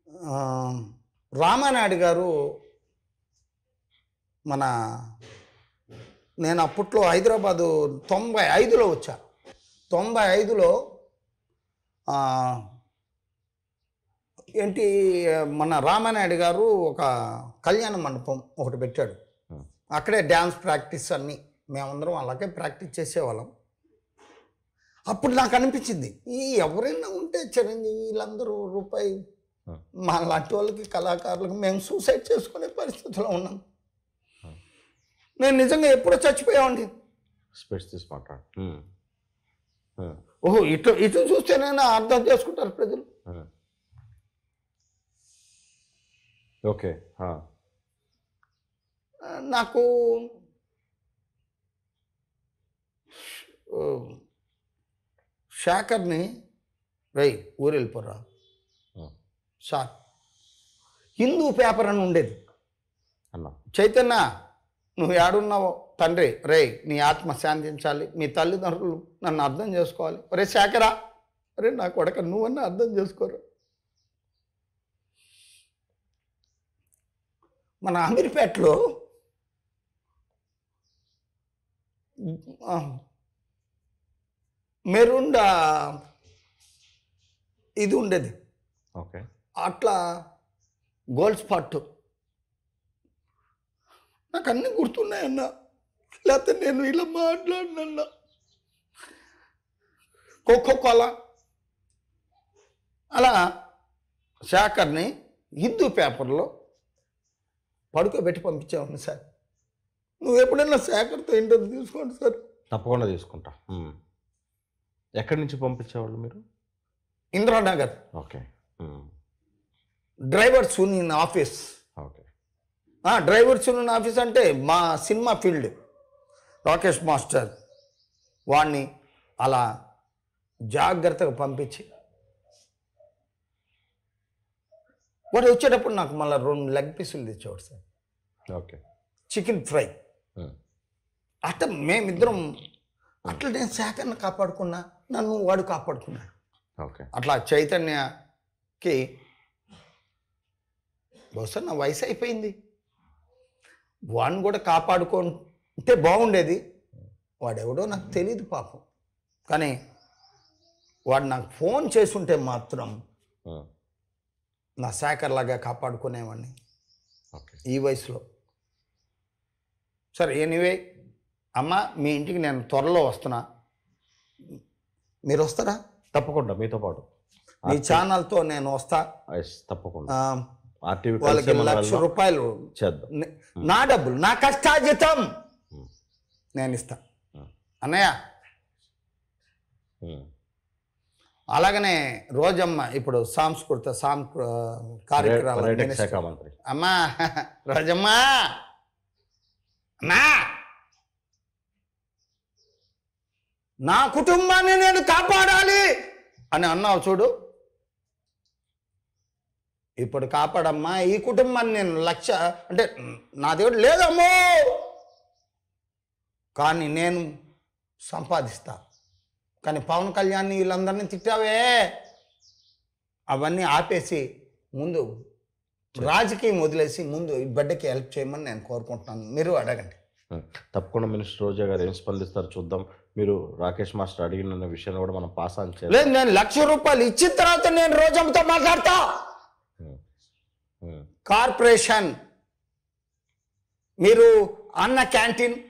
ఆ, రామానాయుడు గారు మన నేను అప్పట్లో హైదరాబాదు తొంభై ఐదులో వచ్చా తొంభై ఐదులో ఆ, ఏంటి మన రామానాయుడు గారు ఒక కళ్యాణ మండపం ఒకటి పెట్టాడు Hmm. అక్కడే డ్యాన్స్ ప్రాక్టీస్ అన్నీ మేమందరం అలాగే ప్రాక్టీస్ చేసేవాళ్ళం అప్పుడు నాకు అనిపించింది ఈ ఎవరైనా ఉంటే చిరంజీవి వీళ్ళందరూ రూపాయి Hmm. మా లాంటి వాళ్ళకి కళాకారులకు మేము సూసైడ్ చేసుకునే పరిస్థితిలో ఉన్నాం Hmm. నేను నిజంగా ఎప్పుడో చచ్చిపోయామండి స్పెట్స్ తీసి మాట్లాడు ఉమ్. ఉమ్. ఓహో ఇటు ఇటు చూస్తేనైనా అర్థం చేసుకుంటారు ప్రజలు ఉమ్. ఓకే ఆ. ఆ, నాకు ఓ, శాఖర్ని రై ఊరు వెళ్ళిపోరా ఉమ్. సార్ హిందూ పేపర్ అని ఉండేది అన్నా చైతన్య నువ్వు ఏడున్నావో తండ్రి రే నీ ఆత్మ శాంతించాలి మీ తల్లిదండ్రులు నన్ను అర్థం చేసుకోవాలి ఒరే శాఖరా అరే నా కొడక నువ్వన్నా అర్థం చేసుకోరు మన అమీర్పేటలో ఆ, మెరూన్ ఆ, ఇది ఉండేది ఓకే అట్లా గోల్డ్ స్పాట్ నాకు అన్నీ గుర్తున్నాయన్న లేకపోతే నేను ఇలా మాట్లాడినన్నా కోకో కోలా అలా శాఖర్ని హిందూ పేపర్లో పడుకోబెట్టి పంపించాను సార్ నువ్వు ఎప్పుడైనా శాఖర్తో ఇంటర్వ్యూ తీసుకోండి సార్ తప్పకుండా తీసుకుంటా ఉమ్. ఎక్కడి నుంచి పంపించేవాళ్ళు మీరు Indiranagar okay um. Drivers union office okay ఆ, డ్రైవర్స్ యూనియన్ ఆఫీస్ అంటే మా సినిమా ఫీల్డ్ రాకేష్ మాస్టర్ వాడిని అలా జాగ్రత్తగా పంపించి వాడు వచ్చేటప్పుడు నాకు మళ్ళీ రెండు లెగ్ పీసులు తెచ్చేవాడు sir okay chicken fry um. అట్ట మేమిద్దరం అట్లా నేను శాఖను కాపాడుకున్నా నన్ను వాడు కాపాడుకున్నాడు ఓకే అట్లా చైతన్యకి బహుశా నా వయసు అయిపోయింది వాడిని కూడా కాపాడుకుంటే బాగుండేది వాడెవడో నాకు తెలియదు పాపం కానీ వాడు నాకు ఫోన్ చేసుంటే మాత్రం ఉమ్. నా శాఖర్లాగా కాపాడుకునేవాడిని ఓకే ఈ వయసులో సరే ఎనీవే అమ్మ మీ ఇంటికి నేను త్వరలో వస్తున్నా మీరు వస్తారా తప్పకుండా మీతో పాటు మీ ఛానల్తో నేను వస్తా ఎస్, తప్పకుండా ఆ, ఆర్టీవీ వాళ్ళకి కలిసే మనం లక్ష వెళ్దాం. రూపాయలు చేద్దాం నే- నా డబ్బులు నా కష్టాజితం ఉమ్. నేను ఇస్తా ఉమ్. అన్నయ్య ఉమ్. అలాగనే రోజమ్మ ఇప్పుడు సాంస్కృత సాం కార్యక్రమాల పర్యాటక మినిస్టర్. శాఖ మంత్రి అమ్మా రోజమ్మా అమ్మా నా కుటుంబాన్ని నేను కాపాడాలి అని అన్నావు చూడు ఇప్పుడు కాపాడమ్మా ఈ కుటుంబాన్ని నేను లక్ష అంటే నా దేవుడు లేదమ్మో కానీ నేను సంపాదిస్తా కానీ పవన్ కళ్యాణ్ వీళ్ళందరినీ తిట్టావే అవన్నీ ఆపేసి ముందు రాజకీయం వదిలేసి ముందు ఈ బిడ్డకి హెల్ప్ చేయమని నేను కోరుకుంటున్నాను మీరు అడగండి ఉమ్. తప్పకుండా మినిస్టర్ రోజా గారు ఏం స్పందిస్తారో చూద్దాం మీరు రాకేష్ మాస్టర్ అడిగిన విషయాన్ని కూడా మనం పాస్ ఆన్ చేయాలి లేదు నేను లక్ష రూపాయలు ఇచ్చిన తర్వాత నేను రోజంతో మాట్లాడతా ఉమ్. ఉమ్. కార్పొరేషన్ మీరు అన్న క్యాంటీన్